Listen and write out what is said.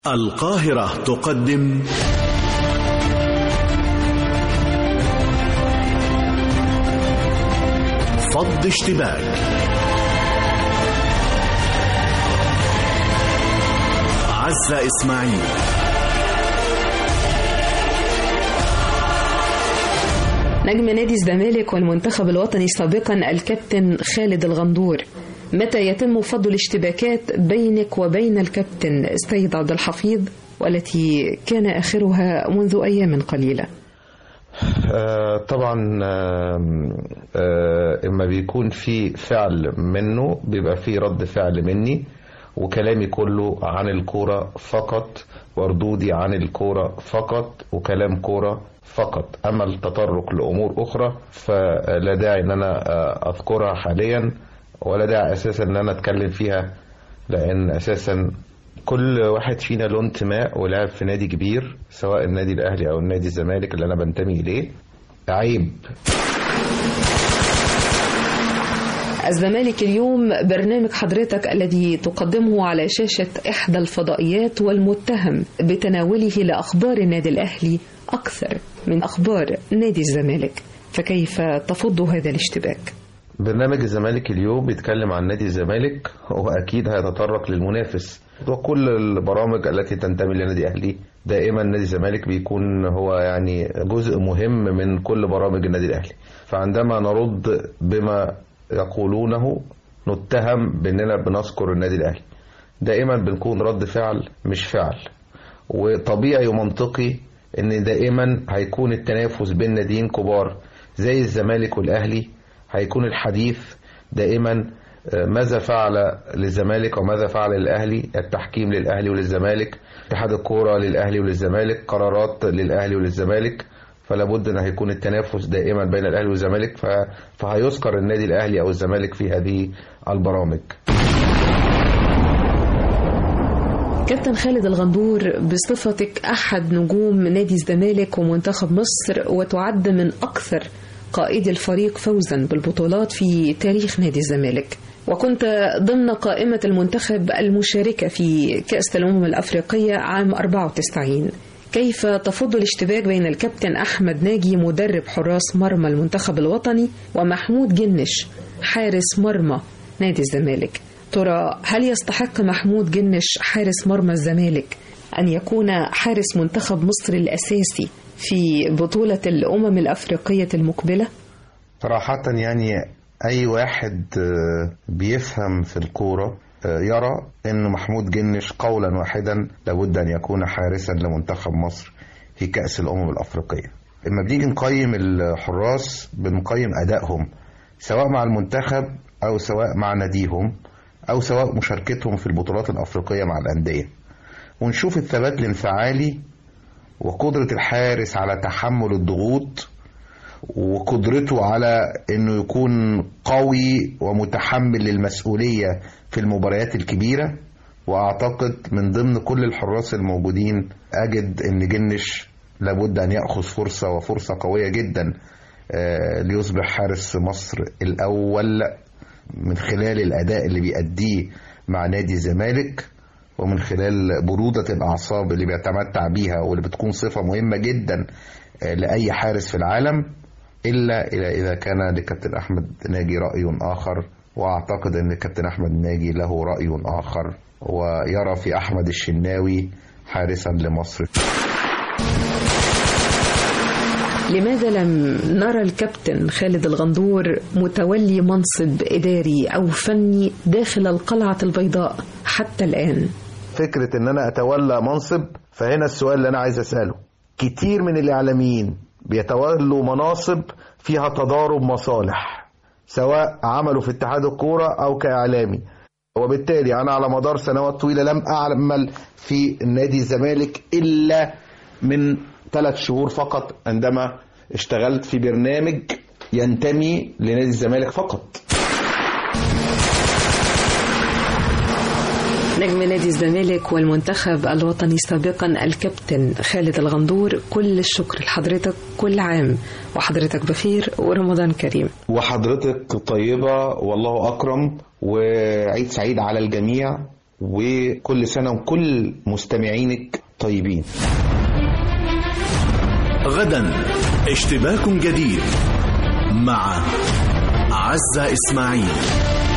القاهرة تقدم فض اشتباك عزة إسماعيل نجم نادي الزمالك والمنتخب الوطني سابقا الكابتن خالد الغندور متى يتم فض الاشتباكات بينك وبين الكابتن السيد عبد الحفيظ والتي كان آخرها منذ أيام قليلة آه طبعا آه آه اما بيكون في فعل منه بيبقى في رد فعل مني وكلامي كله عن الكورة فقط وردودي عن الكورة فقط وكلام كورة فقط أما التطرق لأمور أخرى فلا داعي أن أنا أذكرها حاليا ولا داعي أساسا أن أنا أتكلم فيها لأن أساسا كل واحد فينا له انتماء ولعب في نادي كبير سواء النادي الأهلي أو النادي الزمالك اللي أنا بنتمي إليه عيب الزمالك اليوم برنامج حضرتك الذي تقدمه على شاشة إحدى الفضائيات والمتهم بتناوله لأخبار النادي الأهلي أكثر من أخبار نادي الزمالك فكيف تفض هذا الاشتباك؟ برنامج الزمالك اليوم بيتكلم عن نادي الزمالك وأكيد هيتطرق للمنافس وكل البرامج التي تنتمي لنادي أهلي دائما نادي الزمالك بيكون هو يعني جزء مهم من كل برامج النادي الأهلي فعندما نرد بما يقولونه نتهم بأننا بنذكر النادي الأهلي دائما بنكون رد فعل مش فعل وطبيعي ومنطقي ان دائما هيكون التنافس بين ناديين كبار زي الزمالك والاهلي هيكون الحديث دائما ماذا فعل للزمالك وماذا فعل للاهلي التحكيم للاهلي وللزمالك اتحاد الكوره للاهلي وللزمالك قرارات للاهلي وللزمالك فلا بد ان هيكون التنافس دائما بين الاهلي والزمالك فهيذكر النادي الاهلي او الزمالك في هذه البرامج كابتن خالد الغندور بصفتك أحد نجوم نادي الزمالك ومنتخب مصر وتعد من أكثر قائدي الفريق فوزا بالبطولات في تاريخ نادي الزمالك وكنت ضمن قائمة المنتخب المشاركة في كأس الأمم الأفريقية عام 94 كيف تفض الاشتباك بين الكابتن أحمد ناجي مدرب حراس مرمى المنتخب الوطني ومحمود جنش حارس مرمى نادي الزمالك ترى هل يستحق محمود جنش حارس مرمى الزمالك أن يكون حارس منتخب مصر الأساسي في بطولة الأمم الأفريقية المقبلة؟ صراحة يعني أي واحد بيفهم في الكورة يرى أن محمود جنش قولا واحدا لابد أن يكون حارسا لمنتخب مصر في كأس الأمم الأفريقية لما بنيجي نقيم الحراس بنقيم أدائهم سواء مع المنتخب أو سواء مع ناديهم أو سواء مشاركتهم في البطولات الأفريقية مع الأندية ونشوف الثبات الانفعالي وقدرة الحارس على تحمل الضغوط وقدرته على انه يكون قوي ومتحمل للمسؤولية في المباريات الكبيرة واعتقد من ضمن كل الحراس الموجودين اجد ان جنش لابد ان ياخذ فرصة وفرصة قوية جدا ليصبح حارس مصر الاول من خلال الاداء اللي بيأديه مع نادي الزمالك ومن خلال برودة الأعصاب اللي بيتمتع بيها واللي بتكون صفة مهمة جدا لأي حارس في العالم إلا إذا كان لكابتن أحمد ناجي رأي آخر وأعتقد أن كابتن أحمد ناجي له رأي آخر ويرى في أحمد الشناوي حارسا لمصر لماذا لم نرى الكابتن خالد الغندور متولي منصب إداري أو فني داخل القلعة البيضاء حتى الآن فكرة ان انا اتولى منصب فهنا السؤال اللي انا عايز اسأله كتير من الاعلاميين بيتولوا مناصب فيها تضارب مصالح سواء عملوا في اتحاد الكورة او كاعلامي وبالتالي انا على مدار سنوات طويلة لم اعمل في نادي الزمالك الا من ثلاث شهور فقط عندما اشتغلت في برنامج ينتمي لنادي الزمالك فقط نجم نادي الزمالك والمنتخب الوطني سابقا الكابتن خالد الغندور كل الشكر لحضرتك كل عام وحضرتك بخير ورمضان كريم وحضرتك طيبة والله أكرم وعيد سعيد على الجميع وكل سنة وكل مستمعينك طيبين غدا اشتباك جديد مع عزة إسماعيل